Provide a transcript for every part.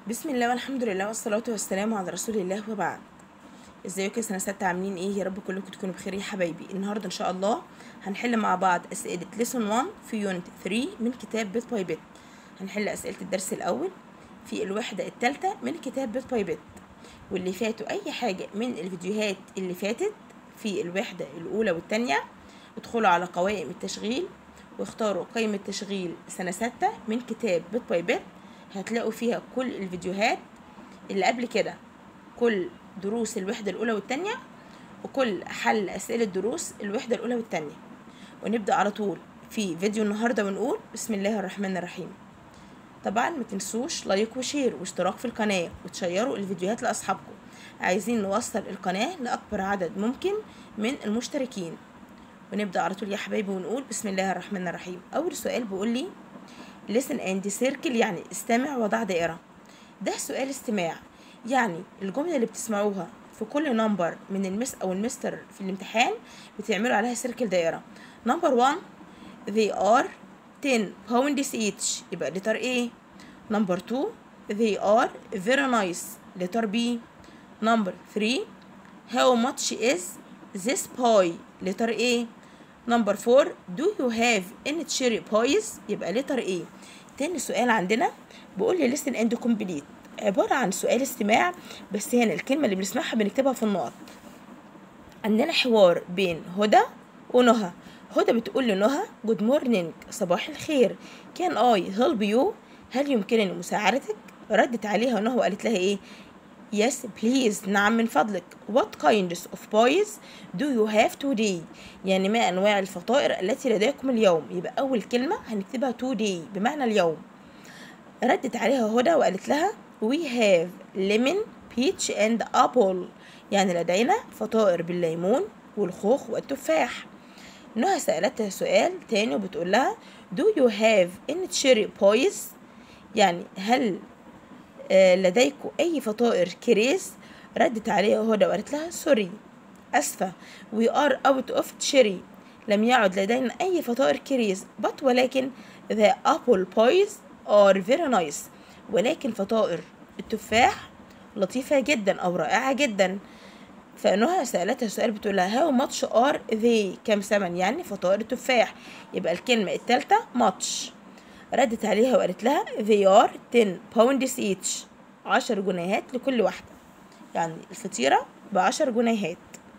بسم الله والحمد لله والصلاة والسلام على رسول الله وبعد ازيكم يا سنة ستة عاملين ايه يا رب كلكم تكونوا بخير يا حبايبي النهاردة ان شاء الله هنحل مع بعض اسئلة ليسون 1 في يونت 3 من كتاب بيت باي بيت هنحل اسئلة الدرس الاول في الوحدة الثالثة من كتاب بيت باي بيت واللي فاتوا اي حاجة من الفيديوهات اللي فاتت في الوحدة الاولى والثانية ادخلوا على قوائم التشغيل واختاروا قائمة تشغيل سنة ستة من كتاب بيت باي بيت هتلاقوا فيها كل الفيديوهات اللي قبل كده كل دروس الوحدة الأولى والتانية وكل حل أسئلة دروس الوحدة الأولى والتانية ونبدأ على طول في فيديو النهاردة ونقول بسم الله الرحمن الرحيم طبعا ما تنسوش لايك وشير واشتراك في القناة وتشيروا الفيديوهات لأصحابكم عايزين نوصل القناة لأكبر عدد ممكن من المشتركين ونبدأ على طول يا حبايبي ونقول بسم الله الرحمن الرحيم أول سؤال بيقول لي listen and circle يعني استمع وضع دائرة ده سؤال استماع يعني الجملة اللي بتسمعوها في كل نمبر من المس أو المستر في الامتحان بتعملوا عليها سيركل دائرة نمبر 1 they are 10 pounds each يبقى لتر A نمبر 2 they are very nice لتر B نمبر 3 how much is this pie لتر A نمبر 4 do you have any cherry pies يبقى لتر A تاني سؤال عندنا بيقول لي listen and complete عبارة عن سؤال استماع بس هنا الكلمة اللي بنسمعها بنكتبها في النقط عندنا حوار بين هدى ونهى هدى بتقول لنهى جود مورنينج صباح الخير كان اي هيلب يو هل يمكنني مساعدتك ردت عليها نهى وقالت لها ايه Yes please نعم من فضلك What kinds of boys do you have today يعني ما أنواع الفطائر التي لديكم اليوم يبقى أول كلمة هنكتبها today بمعنى اليوم ردت عليها هدى وقالت لها We have lemon, peach and apple يعني لدينا فطائر بالليمون والخوخ والتفاح نهى سألتها سؤال تاني وبتقول لها Do you have any cherry boys يعني هل لديكم أي فطائر كريز ردت عليها هدى وقالت لها سوري أسفة we are out of cherry لم يعد لدينا أي فطائر كريز but ولكن the apple pies are very nice ولكن فطائر التفاح لطيفة جدا أو رائعة جدا فنهى سألتها سؤال بتقول لها how much are they كم ثمن يعني فطائر التفاح يبقى الكلمة التالتة much ردت عليها وقالت لها they are 10 pounds each عشر جنيهات لكل واحدة يعني الفطيرة بعشر جنيهات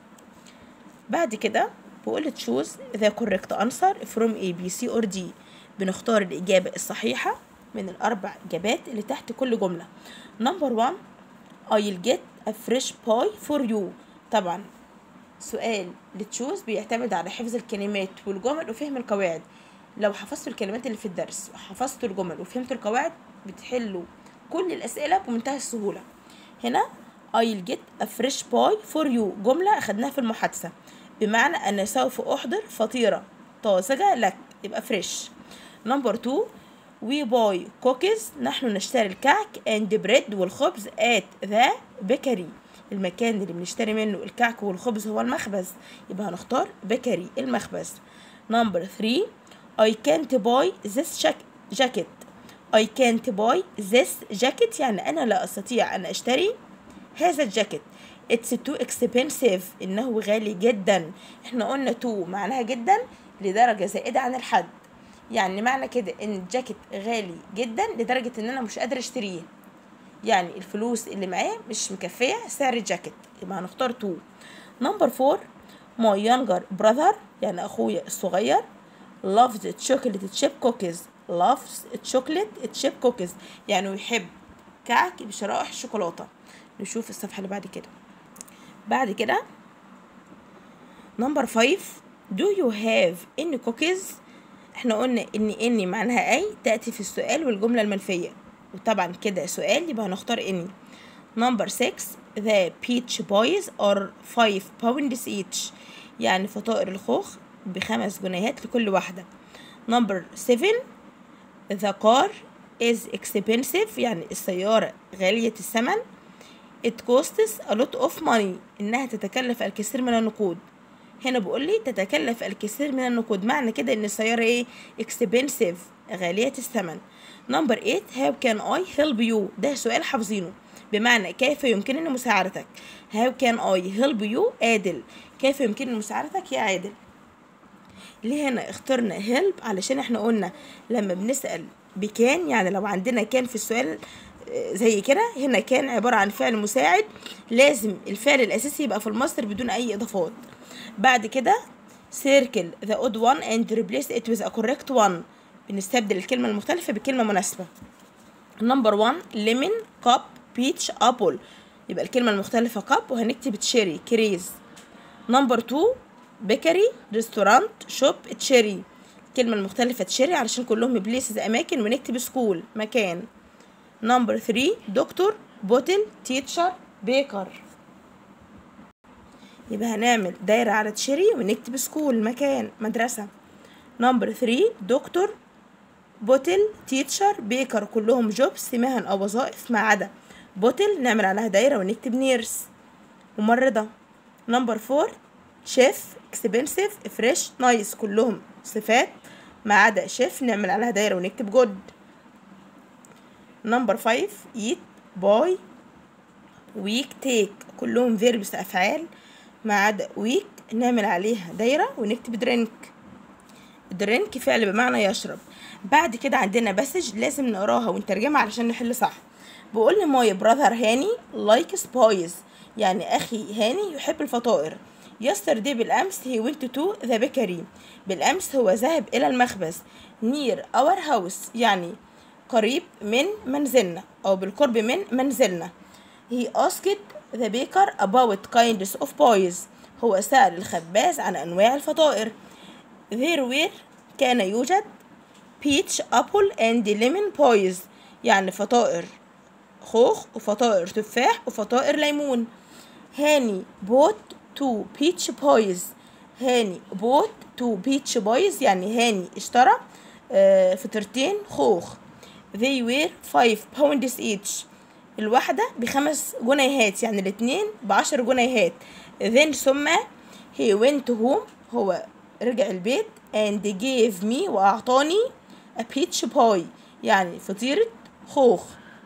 بعد كده بقول choose the correct answer from A B C or D بنختار الإجابة الصحيحة من الأربع إجابات اللي تحت كل جملة number one I'll get a fresh pie for you طبعا سؤال لتشوز بيعتمد على حفظ الكلمات والجمل وفهم القواعد لو حفظتوا الكلمات اللي في الدرس وحفظتوا الجمل وفهمتوا القواعد بتحلوا كل الأسئلة بمنتهى السهولة هنا I'll get a fresh pie for you جملة أخدناها في المحادثة بمعنى أنا سوف أحضر فطيرة طازجة لك يبقى فريش نمبر 2 we buy cookies نحن نشتري الكعك and bread والخبز at the bakery المكان اللي بنشتري منه الكعك والخبز هو المخبز يبقى هنختار بيكري المخبز نمبر 3 I can't buy this jacket I can't buy this jacket يعني أنا لا أستطيع أن أشتري هذا الجاكيت It's too expensive إنه غالي جدا إحنا قلنا too معناها جدا لدرجة زائدة عن الحد يعني معنى كده إن الجاكيت غالي جدا لدرجة إن أنا مش قادرة أشتريه يعني الفلوس اللي معايا مش مكفية سعر الجاكيت يبقى هنختار تو نمبر فور my younger brother يعني أخويا الصغير loves chocolate chip cookies loves chocolate chip cookies يعني يحب كعك بشرائح الشوكولاتة نشوف الصفحة اللي بعد كده بعد كده نمبر فايف do you have any cookies احنا قلنا ان اني معناها اي تأتي في السؤال والجملة المنفية وطبعا كده سؤال يبقى هنختار اني نمبر 6 the peach boys are 5 pounds each يعني فطائر الخوخ بخمس جنيهات لكل واحدة نمبر 7 the car is expensive يعني السيارة غالية الثمن it costs a lot of money إنها تتكلف الكثير من النقود هنا بيقول لي تتكلف الكثير من النقود معنى كده إن السيارة إيه expensive غالية الثمن نمبر 8 how can I help you ده سؤال حافظينه بمعنى كيف يمكنني مساعدتك how can I help you عادل كيف يمكنني مساعدتك يا عادل ليه هنا اخترنا help علشان احنا قلنا لما بنسأل بكان يعني لو عندنا كان في السؤال آه، زي كده هنا كان عبارة عن فعل مساعد لازم الفعل الأساسي يبقى في المصدر بدون أي إضافات بعد كده circle the odd one and replace it with a correct one بنستبدل الكلمة المختلفة بكلمة مناسبة نمبر 1 ليمون كاب بيتش ابل يبقى الكلمة المختلفة كاب وهنكتب تشيري كريز نمبر 2 بيكري ريستورانت شوب تشيري الكلمة المختلفة تشيري علشان كلهم بليسز أماكن ونكتب سكول مكان نمبر 3 دكتور بوتل تيتشر بيكر يبقى هنعمل دايرة على تشيري ونكتب سكول مكان مدرسة نمبر 3 دكتور بوتل تيتشر بيكر كلهم جوبس مهن أو وظائف ما عدا بوتل نعمل عليها دايرة ونكتب نيرس ممرضة نمبر 4 شيف اكسبنسيف فريش نايس كلهم صفات ما عدا شيف نعمل عليها دايرة ونكتب جود نمبر 5 eat باي ويك تيك كلهم فيربس أفعال ما عدا ويك نعمل عليها دايرة ونكتب درينك درينك فعل بمعنى يشرب بعد كده عندنا باسج لازم نقراها ونترجمها علشان نحل صح بقول لي ماي براذر هاني لايك سبايز يعني اخي هاني يحب الفطائر يسترداي بالامس هي went تو ذا بيكري بالامس هو ذهب الى المخبز نير اور هاوس يعني قريب من منزلنا او بالقرب من منزلنا he asked the baker about kinds of pies هو سأل الخباز عن أنواع الفطائر there were كان يوجد peach apple and lemon pies يعني فطائر خوخ وفطائر تفاح وفطائر ليمون هاني بوت تو بيتش بويز هاني بوت تو بيتش بويز يعني هاني اشترى آه، فطيرتين خوخ they were five pounds each الواحدة بخمس جنيهات يعني الاتنين بعشر جنيهات then ثم he went home هو رجع البيت and gave me وأعطاني a peach pie يعني فطيرة خوخ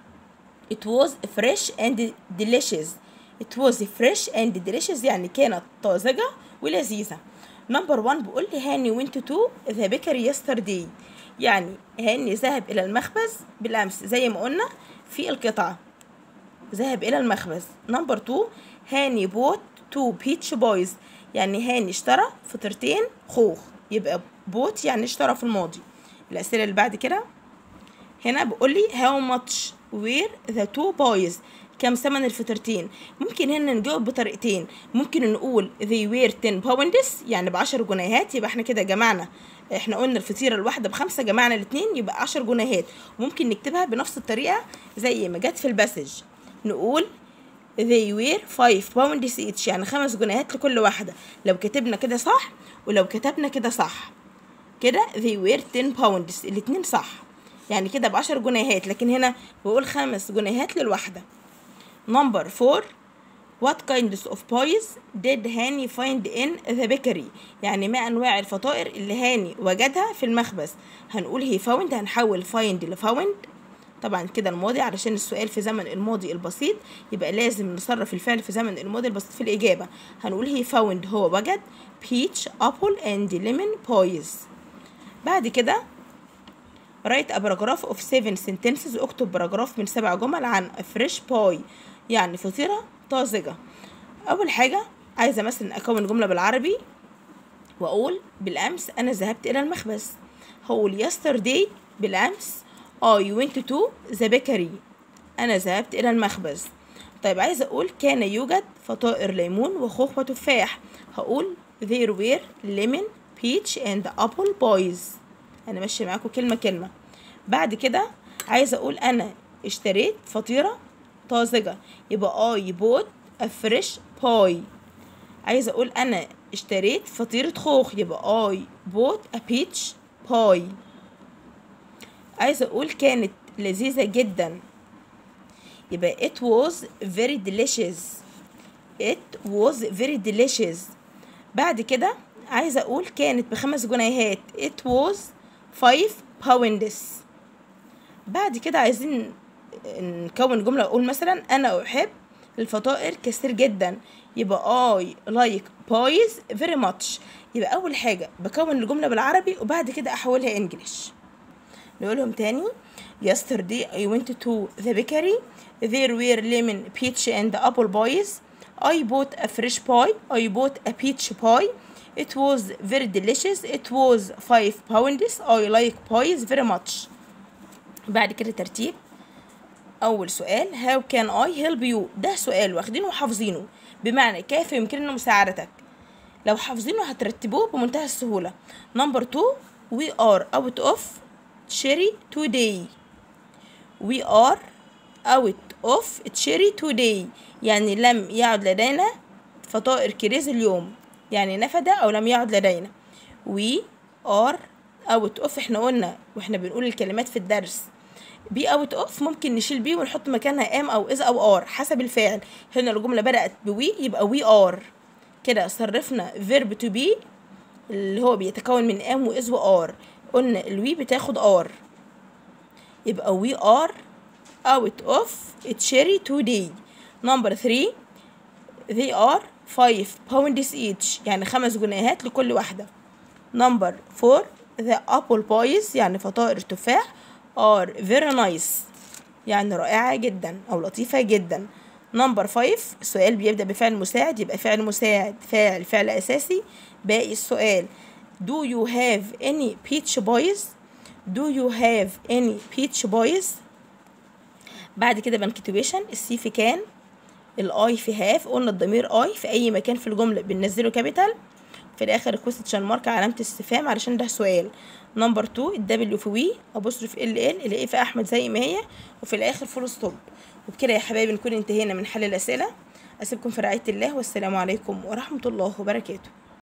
It was fresh and delicious. It was fresh and delicious يعني كانت طازجة ولذيذة. نمبر 1 بيقول لي هاني went to the bakery yesterday. يعني هاني ذهب إلى المخبز بالأمس زي ما قلنا في القطعة. ذهب إلى المخبز. نمبر 2 هاني bought two peach boys. يعني هاني اشترى فطيرتين خوخ. يبقى bought يعني اشترى في الماضي. الأسئلة اللي بعد كده هنا بيقول لي how much were the two boys كم ثمن الفطرتين ممكن هنا نجاوب بطريقتين ممكن نقول they were 10 pounds يعني بعشر جنيهات يبقى احنا كده جمعنا احنا قلنا الفطيرة الواحدة بخمسة جمعنا الاتنين يبقى عشر جنيهات ممكن نكتبها بنفس الطريقة زي ما جت في الباسج نقول they were 5 pounds each يعني خمس جنيهات لكل واحدة لو كتبنا كده صح ولو كتبنا كده صح كده they were 10 pounds الاتنين صح يعني كده بعشر جنيهات لكن هنا بقول خمس جنيهات للواحدة نمبر فور What kinds of pies did هاني find in the bakery يعني ما أنواع الفطائر اللي هاني وجدها في المخبز هنقول هي found هنحول find ل found طبعا كده الماضي علشان السؤال في زمن الماضي البسيط يبقى لازم نصرف الفعل في زمن الماضي البسيط في الإجابة هنقول هي found هو وجد peach apple and lemon pies بعد كده write a paragraph of seven sentences اكتب باراجراف من سبع جمل عن a fresh pie يعني فطيرة طازجة أول حاجة عايزة مثلا أكون جملة بالعربي وأقول بالأمس أنا ذهبت إلى المخبز هقول yesterday بالأمس I went to the bakery أنا ذهبت إلى المخبز طيب عايزة أقول كان يوجد فطائر ليمون وخوخ وتفاح هقول there were lemon peach and apple pies أنا ماشية معاكم كلمة كلمة بعد كده عايزة أقول أنا اشتريت فطيرة طازجة يبقى I bought a fresh pie عايزة أقول أنا اشتريت فطيرة خوخ يبقى I bought a peach pie عايزة أقول كانت لذيذة جدا يبقى it was very delicious it was very delicious بعد كده عايزة أقول كانت بخمس جنيهات it was five pounds بعد كده عايزين نكون جملة أقول مثلا أنا أحب الفطائر كثير جدا يبقى I like pies very much يبقى أول حاجة بكون الجملة بالعربي وبعد كده أحولها إنجليش نقولهم تاني yesterday I went to the bakery there were lemon peach and apple pies I bought a fresh pie I bought a peach pie it was very delicious it was five pounds I like pies very much بعد كده ترتيب أول سؤال how can I help you ده سؤال واخدينه وحافظينه بمعنى كيف يمكننا مساعدتك لو حافظينه هترتبوه بمنتهى السهولة نمبر 2 we are out of cherry today we are out of cherry today يعني لم يعد لدينا فطائر كريز اليوم يعني نفد أو لم يعد لدينا we are out of احنا قلنا واحنا بنقول الكلمات في الدرس بي اوت اوف ممكن نشيل بي ونحط مكانها ام او از او ار حسب الفعل هنا الجمله بدات بوي يبقى وي ار كده صرفنا فيرب تو بي اللي هو بيتكون من ام واز وار قلنا الوي بتاخد ار يبقى وي ار اوت اوف تشيري today نمبر 3 they are 5 pounds each يعني خمس جنيهات لكل واحدة نمبر 4 the apple pies يعني فطائر التفاح are very nice يعني رائعة جدا أو لطيفة جدا نمبر 5 السؤال بيبدأ بفعل مساعد يبقى فعل مساعد فاعل فعل أساسي باقي السؤال do you have any peach boys do you have any peach boys بعد كده بنكتويشن السي في كان الاي في هاف قلنا الضمير اي في اي مكان في الجمله بننزله كابيتال في الاخر الكويستشن مارك علامه استفهام علشان ده سؤال نمبر 2 الدبليو في وي ابوستروف ال ال الايه في احمد زي ما هي وفي الاخر فول ستوب وبكده يا حبايبي نكون انتهينا من حل الاسئله اسيبكم في رعايه الله والسلام عليكم ورحمه الله وبركاته